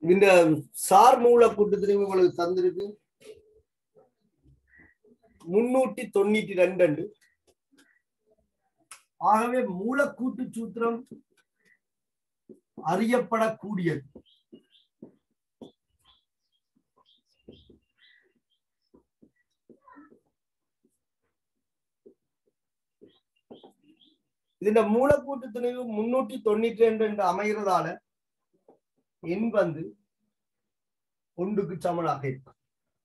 இந்த சார் மூல கூட்டத்திலையும் உங்களுக்கு தந்திருக்கு முன்னூத்தி தொண்ணூத்தி ரெண்டு அண்டு ஆகவே மூலக்கூட்டு சூத்திரம் அறியப்படக்கூடியது இந்த மூலக்கூட்டு துணிவு முன்னூற்றி தொண்ணூற்றி ரெண்டு என்று அமைகிறதால எண் வந்து ஒன்றுக்கு சமனாக இருக்கும்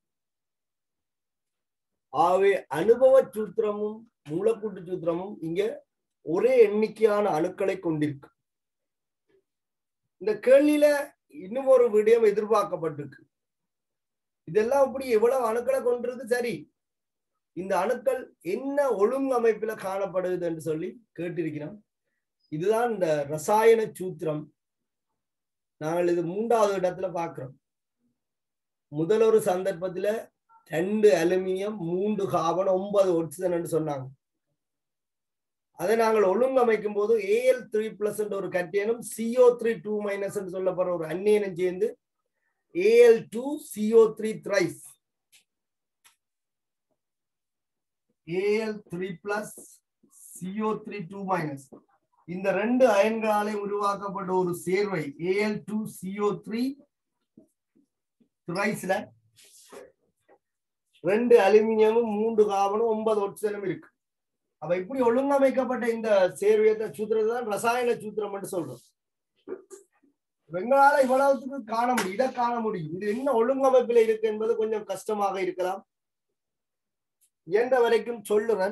ஆகவே அனுபவ சூத்திரமும் மூலக்கூட்டு சூத்திரமும் இங்க ஒரே எண்ணிக்கையான அணுக்களை கொண்டிருக்கு இந்த கேள்வியில இன்னும் ஒரு விடயம் எதிர்பார்க்கப்பட்டிருக்கு இதெல்லாம் இப்படி எவ்வளவு அணுக்களை கொண்டிருக்கு சரி இந்த அணுக்கள் என்ன ஒழுங்கமைப்புல காணப்படுது என்று சொல்லி கேட்டிருக்கிறோம் இதுதான் இந்த ரசாயன சூத்திரம் நாங்கள் இது மூன்றாவது இடத்துல பார்க்கிறோம் முதல் ஒரு சந்தர்ப்பத்துல ரெண்டு அலுமினியம் மூன்று காபன் ஒன்பது ஒட்சிஜன் என்று சொன்னாங்க அதை நாங்கள் ஒழுங்கமைக்கும் போது ஏஎல் த்ரீ பிளஸ் என்ற ஒரு கட்டியனும் சிஓ த்ரீ டூ மைனஸ் என்று சொல்லப்படுற ஒரு அந்நியனும் சேர்ந்து AL two CO three thrice AL three plus CO three two minus இந்த ரெண்டு அயன்களாலே உருவாக்கப்பட்ட ஒரு சேர்வை ஏஎல் டூ சிஓ த்ரீ த்ரைஸ்ல ரெண்டு அலுமினியமும் மூன்று காபனும் ஒன்பது ஒட்சனும் இருக்கு அப்ப இப்படி ஒழுங்கமைக்கப்பட்ட இந்த சேர்வையத்தை சூத்திரத்தை தான் ரசாயன சூத்திரம் என்று சொல்றோம் எங்களால இவ்வளவுக்கு காண முடியும் இதை காண முடியும் இது என்ன ஒழுங்கமைப்புல இருக்கு என்பது கொஞ்சம் கஷ்டமாக இருக்கலாம் இயன்ற வரைக்கும் சொல்லுறேன்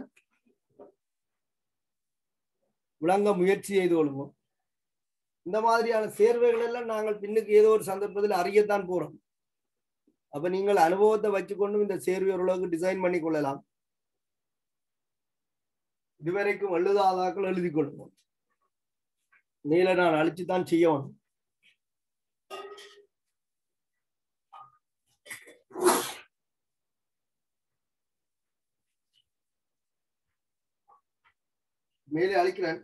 விளங்க முயற்சி செய்து கொள்வோம் இந்த மாதிரியான சேர்வைகள் எல்லாம் நாங்கள் பின்னுக்கு ஏதோ ஒரு சந்தர்ப்பத்தில் அறியத்தான் போறோம் அப்ப நீங்கள் அனுபவத்தை வச்சுக்கொண்டும் இந்த சேர்வை ஓரளவுக்கு டிசைன் பண்ணி கொள்ளலாம் இதுவரைக்கும் எழுதாதாக்கள் எழுதி கொள்ளுவோம் மேல நான் அழிச்சுதான் செய்யணும் மேலே அழிக்கிறேன்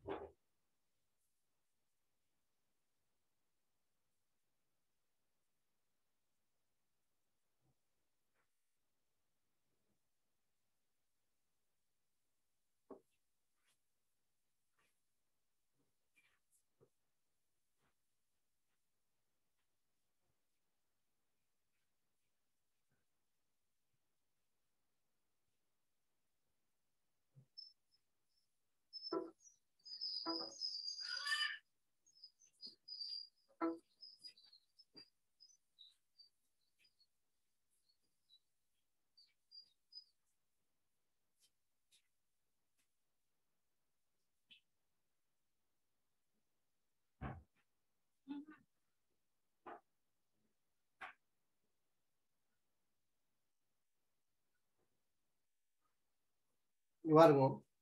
பாருங்க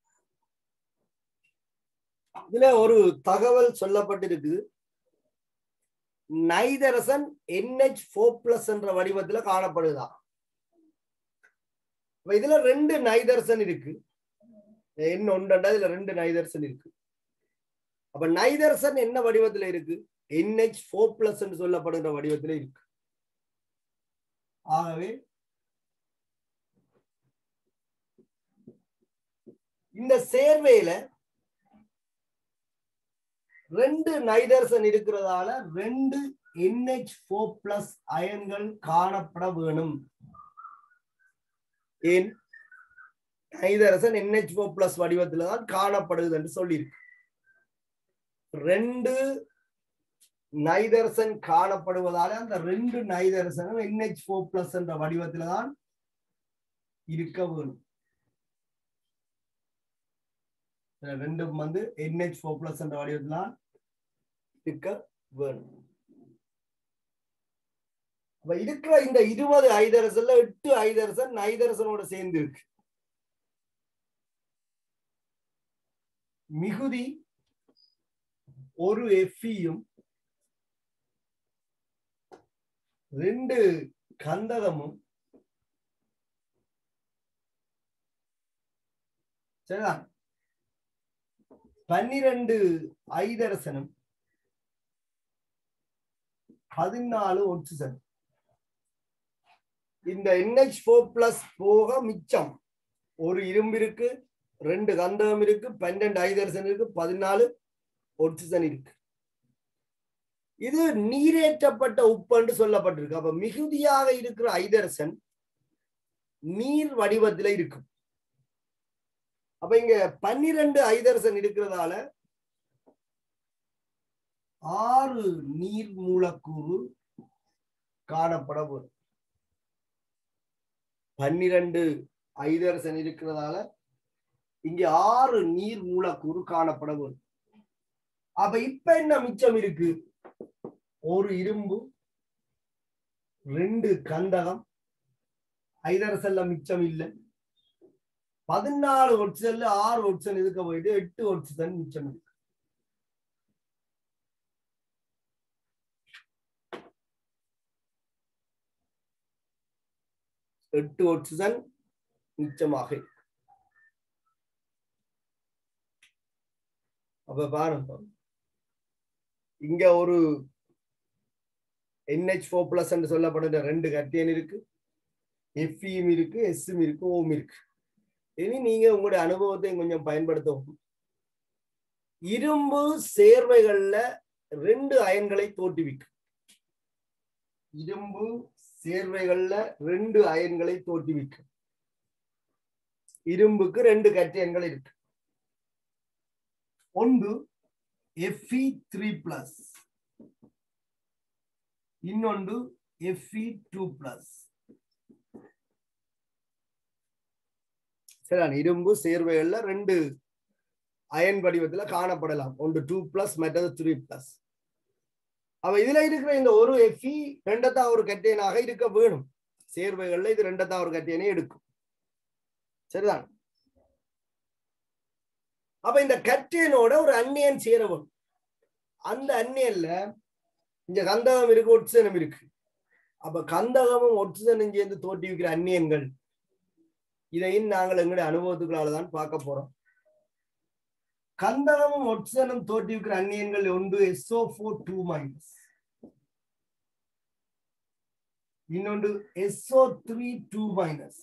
இதுல ஒரு தகவல் சொல்லப்பட்டிருக்கு நைதரசன் என்ஹெச் ஃபோர் பிளஸ் என்ற வடிவத்துல காணப்படுதா இதுல ரெண்டு நைதர்சன் இருக்கு என்ன ஒன்றா இதுல ரெண்டு நைதர்சன் இருக்கு அப்ப நைதர்சன் என்ன வடிவத்துல இருக்கு என்ஹெச் ஃபோர் பிளஸ் என்று சொல்லப்படுகிற வடிவத்துல இருக்கு ஆகவே இந்த சேர்வையில ரெண்டு நைதர்சன் இருக்கிறதால ரெண்டு என்ஹெச் ஃபோர் பிளஸ் அயன்கள் காணப்பட வேணும் ஏன் நைதரசன் என்ஹெச் ஃபோர் பிளஸ் வடிவத்துல தான் காணப்படுது என்று சொல்லியிருக்கு ரெண்டு நைதரசன் காணப்படுவதால அந்த ரெண்டு நைதரசனும் என்ஹெச் ஃபோர் பிளஸ் என்ற வடிவத்துல தான் இருக்க வேணும் ரெண்டும் வந்து என்ஹெச் ஃபோர் பிளஸ் என்ற வடிவத்தில் இருக்க வேணும் அப்ப இருக்கிற இந்த இருபது ஐதரசன்ல எட்டு ஐதரசன் நைதரசனோட சேர்ந்து இருக்கு மிகுதி ஒரு எஃபியும் ரெண்டு கந்தகமும் சரிதான் பன்னிரண்டு ஐதரசனும் பதினாலு ஆக்சிஜன் இந்த NH4 ஃபோர் பிளஸ் போக மிச்சம் ஒரு இரும்பு இருக்கு ரெண்டு கந்தகம் இருக்கு பன்னெண்டு ஐதரசன் இருக்கு பதினாலு ஆக்சிஜன் இருக்கு இது நீரேற்றப்பட்ட உப்புன்னு சொல்லப்பட்டிருக்கு அப்ப மிகுதியாக இருக்கிற ஐதரசன் நீர் வடிவத்துல இருக்கும் அப்ப இங்க பன்னிரண்டு ஐதரசன் இருக்கிறதால ஆறு நீர் மூலக்கூறு காணப்பட வரும் பன்னிரண்டு ஐதரசன் இருக்கிறதால இங்க ஆறு நீர் மூலக்கூறு காணப்பட வரும் அப்ப இப்ப என்ன மிச்சம் இருக்கு ஒரு இரும்பு ரெண்டு கந்தகம் ஐதரசல்ல மிச்சம் இல்லை பதினாலு ஒட்சல்ல ஆறு ஒட்சன் இருக்க போயிட்டு எட்டு ஒட்சன் மிச்சம் இருக்கு எட்டு ஒட்சன் மிச்சமாக இருக்கு அப்ப பாருங்க இங்க ஒரு என்ஹெச் ஃபோர் பிளஸ் என்று சொல்லப்படுற ரெண்டு கட்டியன் இருக்கு எஃப்இயும் இருக்கு எஸ்ஸும் இருக்கு ஓம் இருக்கு இனி நீங்க உங்களுடைய அனுபவத்தை கொஞ்சம் பயன்படுத்தவும் இரும்பு சேர்வைகள்ல ரெண்டு அயன்களை தோற்றுவிக்கும் இரும்பு சேர்வைகள்ல ரெண்டு அயன்களை தோற்றுவிக்கும் இரும்புக்கு ரெண்டு கட்டியன்கள் இருக்கு ஒன்று எஃப்இ த்ரீ பிளஸ் இன்னொன்று எஃப்இ டூ பிளஸ் சரியான இரும்பு சேர்வைகள்ல ரெண்டு அயன் வடிவத்துல காணப்படலாம் ஒன்று டூ பிளஸ் மற்றது த்ரீ பிளஸ் அவ இதுல இருக்கிற இந்த ஒரு எஃப்இ ரெண்டத்தா ஒரு கட்டியனாக இருக்க வேணும் சேர்வைகள்ல இது ரெண்டத்தா ஒரு கட்டியனை எடுக்கும் சரிதான் அப்ப இந்த கட்டியனோட ஒரு அந்நியன் சேர வேணும் அந்த அந்நியன்ல இங்க கந்தகம் இருக்கு ஒட்சனம் இருக்கு அப்ப கந்தகமும் ஒட்சனும் சேர்ந்து தோட்டி வைக்கிற அந்நியன்கள் இதையும் நாங்கள் எங்களுடைய அனுபவத்துக்களால தான் பார்க்க போறோம் கந்தகமும் ஒட்சனும் தோட்டி வைக்கிற அந்நியன்கள் ஒன்று எஸ்ஓ ஃபோர் டூ மைனஸ் இன்னொன்று எஸ்ஓ த்ரீ டூ மைனஸ்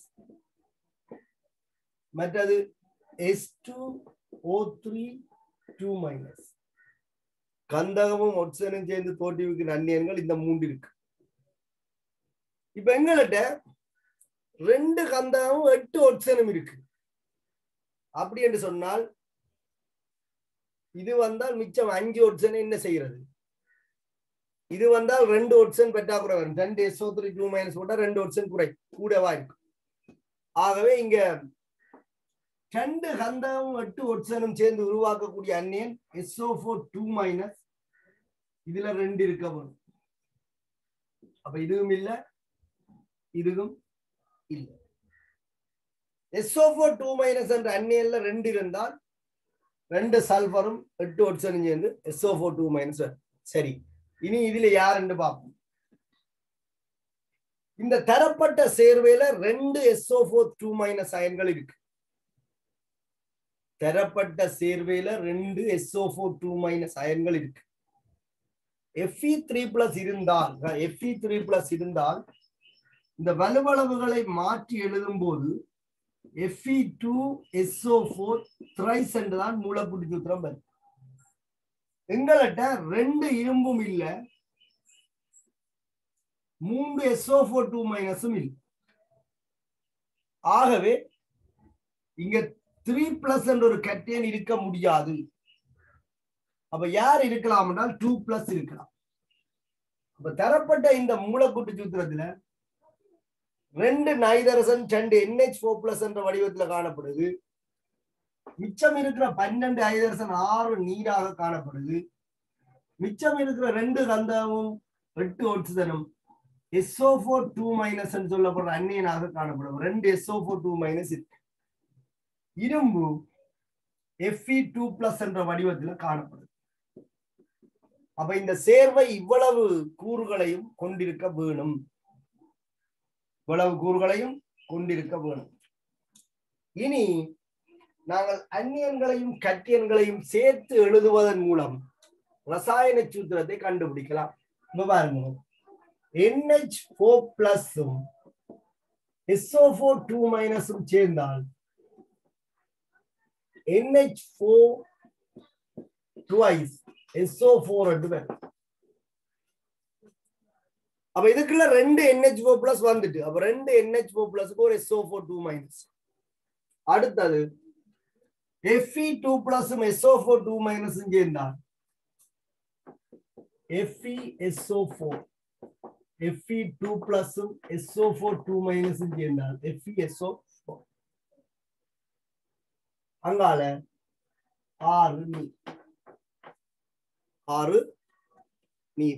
மற்றது S two O three two minus கந்தகமும் ஒட்சனும் சேர்ந்து தோட்டி வைக்கிற அந்நியன்கள் இந்த மூன்று இருக்கு இப்ப எங்கள்கிட்ட ரெண்டு கந்தகமும் எட்டு ஒட்சனும் இருக்கு அப்படி என்று சொன்னால் இது வந்தால் மிச்சம் அஞ்சு ஒட்சன் என்ன செய்யறது இது வந்தால் ரெண்டு ஒட்சன் பெற்றாக்குறை வரும் ரெண்டு எஸ்ஓ த்ரீ டூ மைனஸ் போட்டா ரெண்டு ஒட்சன் குறை கூடவா இருக்கும் ஆகவே இங்க ரெண்டு கந்தமும் எட்டு ஒட்சனும் சேர்ந்து உருவாக்கக்கூடிய அந்நியன் எஸ்ஓ ஃபோர் டூ மைனஸ் இதுல ரெண்டு இருக்க வரும் அப்ப இதுவும் இல்ல இதுவும் இல்ல எஸ்ஓ ஃபோர் டூ மைனஸ் என்ற அந்நியன்ல ரெண்டு இருந்தால் ரெண்டு சல்பரும் எட்டு ஒட்சனும் சேர்ந்து எஸ்ஓ ஃபோர் டூ மைனஸ் சரி இனி இதுல யாருன்னு பார்ப்போம் இந்த தரப்பட்ட சேர்வையில ரெண்டு எஸ்ஓ ஃபோர் டூ மைனஸ் அயன்கள் இருக்கு தரப்பட்ட சேர்வையில ரெண்டு எஸ்ஓ ஃபோர் டூ மைனஸ் அயன்கள் இருக்கு எஃப்இ த்ரீ பிளஸ் இருந்தால் எஃப்இ த்ரீ பிளஸ் இருந்தால் இந்த வலுவளவுகளை மாற்றி எழுதும் போது FE two SO four thrice என்றுதான் மூலக்கூட்டு சூத்திரம் வரும் எங்கள்கிட்ட ரெண்டு இரும்பும் இல்ல மூன்று எஸ்ஓ ஃபோர் டூ மைனஸும் இல்லை ஆகவே இங்க த்ரீ பிளஸ் என்ற ஒரு கட்டியன் இருக்க முடியாது அப்ப யார் இருக்கலாம் என்றால் டூ பிளஸ் இருக்கலாம் அப்ப தரப்பட்ட இந்த மூலக்கூட்டு சூத்திரத்துல ரெண்டு நைதரசன் ரெண்டு என்ஹெச் ஃபோர் பிளஸ் என்ற வடிவத்துல காணப்படுது மிச்சம் இருக்கிற பன்னெண்டு ஐதரசன் ஆறு நீராக காணப்படுது மிச்சம் இருக்கிற ரெண்டு கந்தமும் எட்டு ஒட்சுதனும் எஸ்ஓ ஃபோர் டூ மைனஸ் சொல்லப்படுற அந்நியனாக காணப்படும் ரெண்டு எஸ்ஓ ஃபோர் டூ மைனஸ் இருக்கு இரும்பு எஃப்இ டூ பிளஸ் என்ற வடிவத்தில் காணப்படுது அப்ப இந்த சேர்வை இவ்வளவு கூறுகளையும் கொண்டிருக்க வேணும் இவ்வளவு கூறுகளையும் கொண்டிருக்க வேணும் இனி நாங்கள் அந்நியன்களையும் கட்டியன்களையும் சேர்த்து எழுதுவதன் மூலம் ரசாயன சூத்திரத்தை கண்டுபிடிக்கலாம் இப்ப பாருங்க என்ஹெச் ஃபோர் பிளஸும் எஸ்ஓ ஃபோர் டூ மைனஸும் சேர்ந்தால் NH four twice SO four ரெண்டு அப்ப இதுக்குள்ள ரெண்டு என்ஹெச் ஃபோர் பிளஸ் வந்துட்டு அப்ப ரெண்டு என்ஹெச் ஃபோர் பிளஸ்க்கு ஒரு எஸ்ஓ ஃபோர் டூ மைனஸ் அடுத்தது எஃப்இ டூ பிளஸும் எஸ்ஓ ஃபோர் டூ மைனஸும் சேர்ந்தால் FE SO four FE two பிளஸும் எஸ்ஓ ஃபோர் டூ மைனஸும் சேர்ந்தால் எஃப்இ எஸ்ஓ ஃபோர் அங்கால ஆறு நீர் ஆறு நீர்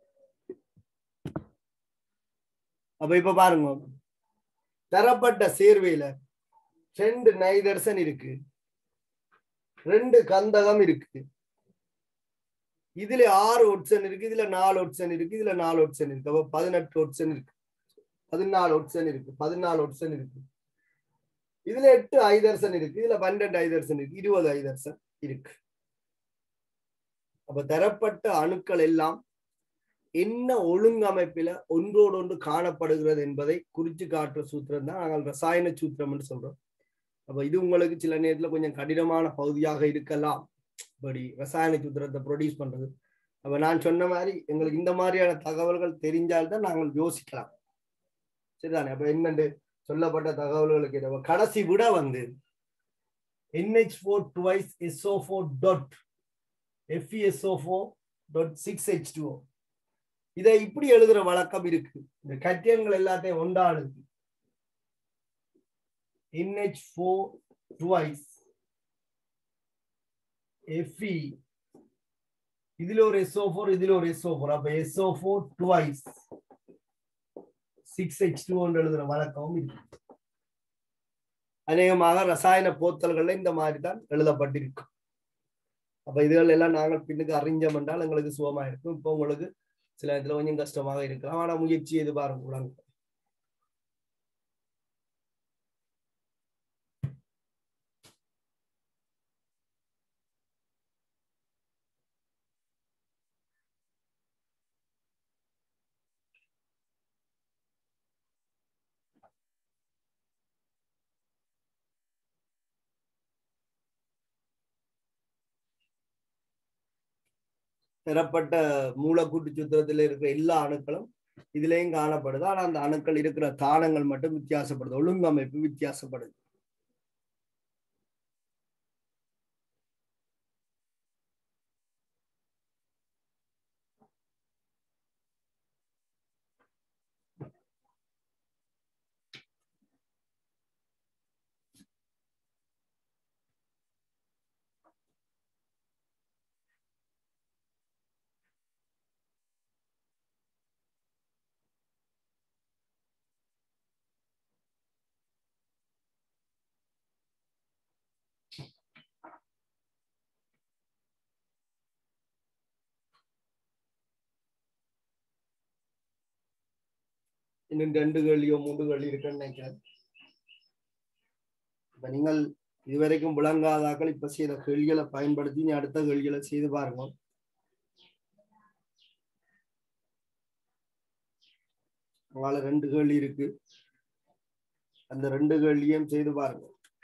அப்ப இப்ப பாருங்க தரப்பட்ட சேர்வையில ரெண்டு நைதர்சன் இருக்கு ரெண்டு கந்தகம் இருக்கு இதுல ஆறு ஒட்சன் இருக்கு இதுல நாலு ஒட்சன் இருக்கு இதுல நாலு ஒட்சன் இருக்கு அப்ப பதினெட்டு ஒட்சன் இருக்கு பதினாலு ஒட்சன் இருக்கு பதினாலு ஒட்சன் இருக்கு இதுல எட்டு ஐதர்சன் இருக்கு இதுல பன்னெண்டு ஐதர்சன் இருக்கு இருபது ஐதர்சன் இருக்கு அப்ப தரப்பட்ட அணுக்கள் எல்லாம் என்ன ஒழுங்கமைப்பில ஒன்றோடு ஒன்று காணப்படுகிறது என்பதை குறிச்சு காட்டுற சூத்திரம் தான் நாங்கள் ரசாயன சூத்திரம் என்று சொல்றோம் அப்ப இது உங்களுக்கு சில நேரத்துல கொஞ்சம் கடினமான பகுதியாக இருக்கலாம் இப்படி ரசாயன சூத்திரத்தை ப்ரொடியூஸ் பண்றது அப்ப நான் சொன்ன மாதிரி எங்களுக்கு இந்த மாதிரியான தகவல்கள் தெரிஞ்சால்தான் நாங்கள் யோசிக்கலாம் சரிதானே அப்ப என்னண்டு சொல்லப்பட்ட தகவல்களுக்கு நம்ம கடைசி விட வந்து NH four twice SO four dot FESO four dot six H two இதை இப்படி எழுதுற வழக்கம் இருக்கு இந்த கட்டியங்கள் எல்லாத்தையும் ஒன்றாளுது என்ஹெச் ஃபோர் டுவைஸ் எஃப்இ இதுல ஒரு எஸ்ஓ ஃபோர் இதுல ஒரு எஸ்ஓ ஃபோர் அப்ப SO four twice six H two எழுதுற வழக்கமும் இருக்கு அநேகமாக ரசாயன போத்தல்கள்ல இந்த மாதிரி தான் எழுதப்பட்டிருக்கும் அப்ப இதுகள் எல்லாம் நாங்கள் பின்னுக்கு அறிஞ்சோம் என்றால் எங்களுக்கு சுகமா இருக்கும் இப்போ உங்களுக்கு சில இடத்துல கொஞ்சம் கஷ்டமாக இருக்கலாம் ஆனா முயற்சி எது பாருங்க கூட பெறப்பட்ட மூலக்கூட்டு சூத்திரத்தில் இருக்கிற எல்லா அணுக்களும் இதுலயும் காணப்படுது ஆனா அந்த அணுக்கள் இருக்கிற தானங்கள் மட்டும் வித்தியாசப்படுது ஒழுங்கமைப்பு வித்தியாசப்படுது இன்னும் ரெண்டு கேள்வியோ மூன்று கேள்வி இருக்குன்னு நினைக்கிறேன் இப்ப நீங்கள் இதுவரைக்கும் விளங்காதாக்கள் இப்ப செய்த கேள்விகளை பயன்படுத்தி நீ அடுத்த கேள்விகளை செய்து பாருங்க உங்களால ரெண்டு கேள்வி இருக்கு அந்த ரெண்டு கேள்வியும் செய்து பாருங்க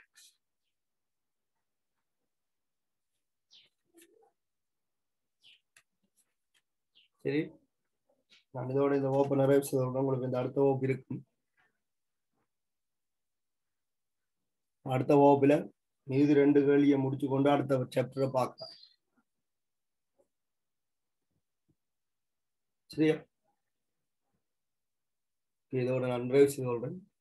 சரி நான் இதோட இந்த வகுப்பு நிறைவு செய்தோட உங்களுக்கு இந்த அடுத்த வகுப்பு இருக்கும் அடுத்த வகுப்புல மீதி ரெண்டு கேள்வியை முடிச்சு கொண்டு அடுத்த சாப்டரை பார்க்கலாம் சரியா இதோட நான் நிறைவு செய்து கொள்றேன்